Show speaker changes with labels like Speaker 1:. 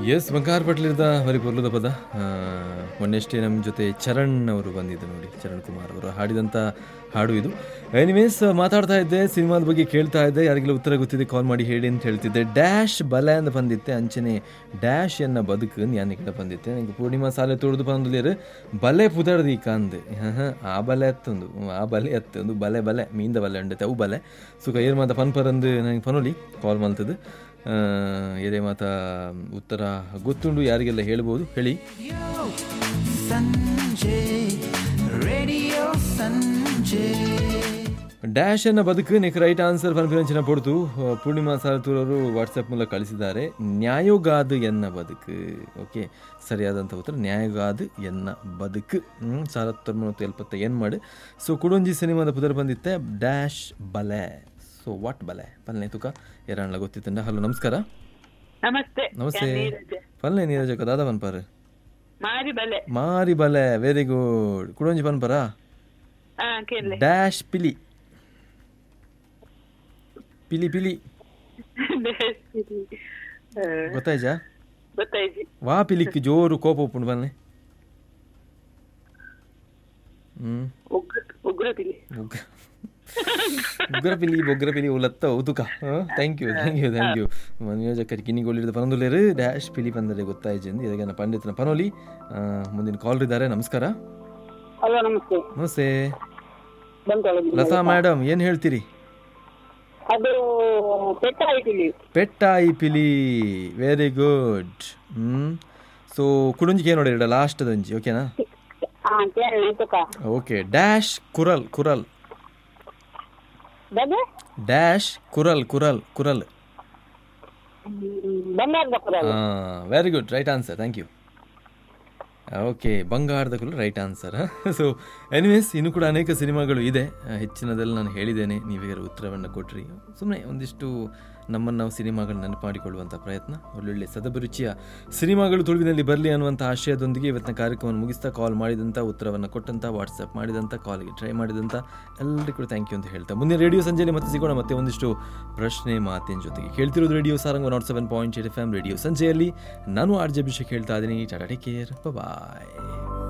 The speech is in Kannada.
Speaker 1: ಎಸ್ ಬಂಗಾರ ಪಟ್ಲಿರ್ದ ಬರೀ ಬರ್ಲದ ಪದ ಆ, ಮೊನ್ನೆಷ್ಟೇ ನಮ್ಮ ಜೊತೆ ಚರಣ್ ಅವರು ಬಂದಿದ್ದು ನೋಡಿ ಚರಣ್ ಕುಮಾರ್ ಅವರು ಹಾಡಿದಂಥ ಹಾಡು ಇದು ಎನಿವೇಸ್ ಮಾತಾಡ್ತಾ ಇದ್ದೆ ಸಿನಿಮಾದ ಬಗ್ಗೆ ಕೇಳ್ತಾ ಇದ್ದೆ ಯಾರಿಗೆಲ್ಲ ಉತ್ತರ ಗೊತ್ತಿದೆ ಕಾಲ್ ಮಾಡಿ ಹೇಳಿ ಅಂತ ಹೇಳ್ತಿದ್ದೆ ಡ್ಯಾಶ್ ಬಲೆ ಅಂತ ಬಂದಿತ್ತೆ ಅಂಚನೆ ಡ್ಯಾಶ್ ಎನ್ನ ಬದುಕು ಯಾನ್ ಕಡೆ ಬಂದಿತ್ತೆ ನನಗೆ ಪೂರ್ಣಿಮಾ ಸಾಲೆ ತೋಡ್ದು ಬಂದಿಲ್ಲ ಬಲೆ ಪುದರ್ದು ಈ ಕಾಂದೆ ಆ ಬಲೆ ಎತ್ತೊಂದು ಆ ಬಲೆ ಎತ್ತೊಂದು ಬಲೆ ಬಲೆ ಮೀಂದ ಬಲೆ ಉಂಡತೆ ಅವು ಬಲೆ ಸುಖ ಏರ್ ಮಾತ ಫನ್ ಪರಂದು ನನಗೆ ಫನೋಲಿ ಕಾಲ್ ಮಲ್ತದ್ದು ಎದೆ ಮಾತ ಉತ್ತರ ಗೊತ್ತುಂಡು ಯಾರಿಗೆಲ್ಲ ಹೇಳ್ಬೋದು ಹೇಳಿ
Speaker 2: ಸಂಜೆ ರೇಡಿಯೋ ಸಂಜೆ
Speaker 1: ಡ್ಯಾಶ್ ಅನ್ನ ಬದುಕು ನಿಕ್ ರೈಟ್ ಆನ್ಸರ್ ಪನ್ಪಿರಂಚಿನ ಪೊಡ್ತು ಪೂರ್ಣಿಮಾ ಸಾರತೂರ್ ಅವರು ವಾಟ್ಸಪ್ ಮೂಲಕ ಕಳಿಸಿದ್ದಾರೆ ನ್ಯಾಯೋಗಾದು ಎನ್ನ ಬದುಕು ಓಕೆ ಸರಿಯಾದಂಥ ಉತ್ತರ ನ್ಯಾಯೋಗಾದು ಎನ್ನ ಬದುಕು ಹ್ಞೂ ಸಾವಿರದ ತೊಂಬತ್ತು ಎಲ್ಪತ್ತ ಏನು ಮಾಡಿ ಸೊ ಕುಡೊಂಜಿ ಸಿನಿಮಾದ ಪುದರ್ ಬಂದಿತ್ತೆ ಡ್ಯಾಶ್ ಬಲೆ ಸೊ ವಾಟ್ ಬಲೆ ಪಲ್ನೆ ತುಕ ಎರಣ್ಣ ಗೊತ್ತಿತ್ತಂಡ ಹಲೋ ನಮಸ್ಕಾರ
Speaker 3: ನಮಸ್ತೆ
Speaker 1: ನಮಸ್ತೆ
Speaker 3: ನಾನ್ ನೀರಜ್.
Speaker 1: ಪಲ್ನೆ ನೀರಜ ದಾದ ಪನ್ಪಾರು
Speaker 3: ಮಾರಿ ಬಲೆ
Speaker 1: ಮಾರಿ ಬಲೆ ವೆರಿ ಗುಡ್ ಕುಡೊಂಜಿ ಪನ್ಪರಾ
Speaker 3: ಹಾ ಕೇಳಿ
Speaker 1: ಡ್ಯಾಶ್ ಪಿಲಿ ಪಿಲಿ ಪಿಲಿ ಗೊತ್ತಾಯ್ಜಾ
Speaker 3: ಗೊತ್ತಾಯ್ತು
Speaker 1: ವಾ ಪಿಲಿಕ್ ಜೋರು ಕೋಪ ಉಪ್ಪುಂಡು ಬನ್ನೆ ಹ್ಮ್
Speaker 3: ಉಗ್ರ ಉಗ್ರ ತಿಳಿ
Speaker 1: ಉಗ್ರ ಉಗ್ರ ಪಿಲಿ ಬೊಗ್ರ ಪಿಲಿ ಉಲತ್ತ ಉದುಕ thank you thank you thank you ನಿಯೋಜಕರು ಕಿನಿಗೊಳ್ಳಿದ ಪನೊಂದುಲೇರು ಡ್ಯಾಶ್ ಪಿಲಿ ಬಂದರೆ ಗೊತ್ತಾಯ್ತು ಇದಕ್ಕೆ ಪಂಡಿತನ ಪನೋಲಿ ಆ, ಮುಂದಿನ ಕಾಲ್ ಇದ್ದಾರೆ ನಮಸ್ಕಾರ
Speaker 3: ಹಲೋ ನಮಸ್ತೆ
Speaker 1: ನಮಸ್ತೆ
Speaker 3: ಬಂದ್ಕೊಳ್ಳಿ
Speaker 1: ಲತಾ ಮೇಡಮ್ ಏನು ಹೇಳ್ತೀರಿ
Speaker 3: ಅದು ಪೆಟ್ಟ ಆಯ್ತಿಲ್ಲಿ
Speaker 1: ಪೆಟ್ಟಾಯಿ ಪಿಲಿ ವೆರಿ ಗುಡ್ ಹ್ಮ್ ಸೊ ಕುಡುಂಜಿಗೆ ಏನು ನೋಡಿರ ಲಾಸ್ಟ್ ದಂಜಿ ಓಕೆನಾ
Speaker 3: ಹಾ ಕೇಳಿ ತುಕ
Speaker 1: ಓಕೆ ಡ್ಯಾಶ್ ಕುರಲ್ ಕುರಲ್
Speaker 3: ಬಗೆ
Speaker 1: ಡ್ಯಾಶ್ ಕುರಲ್ ಕುರಲ್ ಕುರಲ್
Speaker 3: ಬಂಗಾರದ ಕುರ
Speaker 1: very good right answer thank you okay ಬಂಗಾರದ ಕುಲು ರೈಟ್ ಆನ್ಸರ್ ಸೊ ಎನಿವೇಸ್ ಇನ್ನೂ ಕೂಡ ಅನೇಕ ಸಿನಿಮಾಗಳು ಇದೆ ಆ, ಹೆಚ್ಚಿನದೆಲ್ಲ ನಾನು ಹೇಳಿದ್ದೇನೆ ನೀವೇ ಉತ್ತರವನ್ನು ಕೊಟ್ರಿ ಸುಮ್ಮನೆ ಒಂದಿಷ್ಟು ನಮ್ಮನ್ನು ನಾವು ಸಿನಿಮಾಗಳು ನೆನಪು ಮಾಡಿಕೊಳ್ಳುವಂಥ ಪ್ರಯತ್ನ ಒಳ್ಳೊಳ್ಳೆ ಸದಭಿರುಚಿಯ ಸಿನಿಮಾಗಳು ತುಳುವಿನಲ್ಲಿ ಬರಲಿ ಅನ್ನುವಂಥ ಆಶಯದೊಂದಿಗೆ ಇವತ್ತಿನ ಕಾರ್ಯಕ್ರಮವನ್ನು ಮುಗಿಸ್ತಾ ಕಾಲ್ ಮಾಡಿದಂಥ ಉತ್ತರವನ್ನು ಕೊಟ್ಟಂಥ ವಾಟ್ಸಪ್ ಮಾಡಿದಂಥ ಕಾಲ್ಗೆ ಟ್ರೈ ಮಾಡಿದಂಥ ಎಲ್ಲರಿಗೂ ಕೂಡ ಥ್ಯಾಂಕ್ ಯು ಅಂತ ಹೇಳ್ತಾ ಮುಂದೆ ರೇಡಿಯೋ ಸಂಜೆಯಲ್ಲಿ ಮತ್ತೆ ಸಿಗೋಣ ಮತ್ತೆ ಒಂದಿಷ್ಟು ಪ್ರಶ್ನೆ ಮಾತಿನ ಜೊತೆಗೆ ಕೇಳ್ತಿರೋದು radio Sarang nought seven point eight F M radio ಸಂಜೆಯಲ್ಲಿ ನಾನು ಆರ್ ಜೆ ಅಭಿಷೇಕ್ ಹೇಳ್ತಾ ಇದ್ದೀನಿ ಟಾಟಾ ಟೇಕ್ ಕೇರ್ ಬಾಯ್